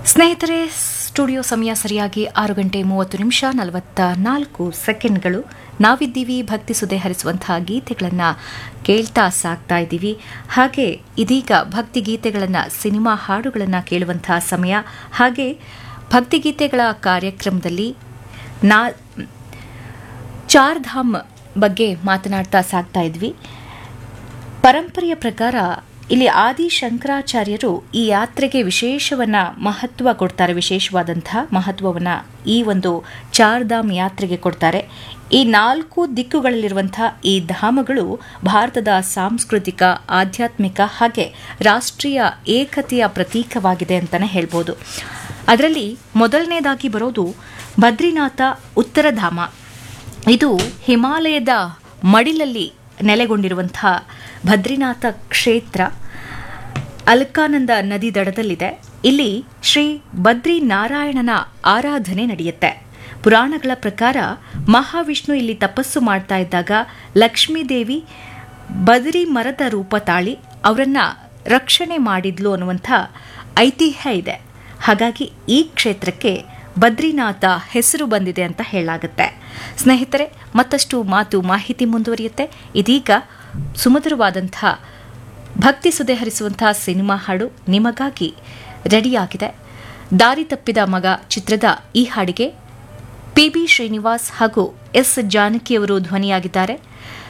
ಸ್ನೇಹಿತರೆ ಸ್ಟುಡಿಯೋ ಸಮಯ ಸರಿಯಾಗಿ ಆರು ಗಂಟೆ ಮೂವತ್ತು ನಿಮಿಷ ನಲವತ್ತ ನಾಲ್ಕು ಸೆಕೆಂಡ್ಗಳು ನಾವಿದ್ದೀವಿ ಭಕ್ತಿ ಸುದೆ ಹರಿಸುವಂತಹ ಗೀತೆಗಳನ್ನು ಕೇಳ್ತಾ ಸಾಕ್ತಾ ಇದ್ದೀವಿ ಹಾಗೆ ಇದೀಗ ಭಕ್ತಿ ಗೀತೆಗಳನ್ನು ಸಿನಿಮಾ ಹಾಡುಗಳನ್ನು ಕೇಳುವಂತಹ ಸಮಯ ಹಾಗೆ ಭಕ್ತಿಗೀತೆಗಳ ಕಾರ್ಯಕ್ರಮದಲ್ಲಿ ನಾ ಚಾರ್ಧಾಮ್ ಬಗ್ಗೆ ಮಾತನಾಡ್ತಾ ಸಾಕ್ತಾ ಇದ್ವಿ ಪರಂಪರೆಯ ಪ್ರಕಾರ ಇಲ್ಲಿ ಆದಿ ಶಂಕರಾಚಾರ್ಯರು ಈ ಯಾತ್ರೆಗೆ ವಿಶೇಷವನ್ನ ಮಹತ್ವ ಕೊಡ್ತಾರೆ ವಿಶೇಷವಾದಂತಹ ಮಹತ್ವವನ್ನ ಈ ಒಂದು ಚಾರ್ಧಾಮ್ ಯಾತ್ರೆಗೆ ಕೊಡ್ತಾರೆ ಈ ನಾಲ್ಕು ದಿಕ್ಕುಗಳಲ್ಲಿರುವಂತಹ ಈ ಧಾಮಗಳು ಭಾರತದ ಸಾಂಸ್ಕೃತಿಕ ಆಧ್ಯಾತ್ಮಿಕ ಹಾಗೆ ರಾಷ್ಟ್ರೀಯ ಏಕತೆಯ ಪ್ರತೀಕವಾಗಿದೆ ಅಂತಲೇ ಹೇಳ್ಬೋದು ಅದರಲ್ಲಿ ಮೊದಲನೇದಾಗಿ ಬರೋದು ಬದ್ರಿನಾಥ ಉತ್ತರಧಾಮ ಇದು ಹಿಮಾಲಯದ ಮಡಿಲಲ್ಲಿ ನೆಲೆಗೊಂಡಿರುವಂತಹ ಬದ್ರಿನಾಥ ಕ್ಷೇತ್ರ ಅಲ್ಕಾನಂದ ನದಿ ದಡದಲ್ಲಿದೆ ಇಲ್ಲಿ ಶ್ರೀ ಬದ್ರಿ ನಾರಾಯಣನ ಆರಾಧನೆ ನಡೆಯುತ್ತೆ ಪುರಾಣಗಳ ಪ್ರಕಾರ ಮಹಾವಿಷ್ಣು ಇಲ್ಲಿ ತಪಸ್ಸು ಮಾಡ್ತಾ ಇದ್ದಾಗ ಲಕ್ಷ್ಮೀದೇವಿ ಬದರಿ ಮರದ ರೂಪ ತಾಳಿ ಅವರನ್ನ ರಕ್ಷಣೆ ಮಾಡಿದ್ಲು ಅನ್ನುವಂಥ ಐತಿಹ್ಯ ಇದೆ ಹಾಗಾಗಿ ಈ ಕ್ಷೇತ್ರಕ್ಕೆ ಬದ್ರಿನಾಥ ಹೆಸರು ಬಂದಿದೆ ಅಂತ ಹೇಳಲಾಗುತ್ತೆ ಸ್ನೇಹಿತರೆ ಮತ್ತಷ್ಟು ಮಾತು ಮಾಹಿತಿ ಮುಂದುವರಿಯುತ್ತೆ ಇದೀಗ ಸುಮಧುರವಾದಂಥ ಭಕ್ತಿ ಸುದೆ ಹರಿಸುವಂತಹ ಸಿನಿಮಾ ಹಾಡು ನಿಮಗಾಗಿ ರೆಡಿಯಾಗಿದೆ ದಾರಿ ತಪ್ಪಿದ ಮಗ ಚಿತ್ರದ ಈ ಹಾಡಿಗೆ ಪಿ ಬಿ ಶ್ರೀನಿವಾಸ್ ಹಾಗೂ ಎಸ್ ಜಾನಕಿಯವರು ಧ್ವನಿಯಾಗಿದ್ದಾರೆ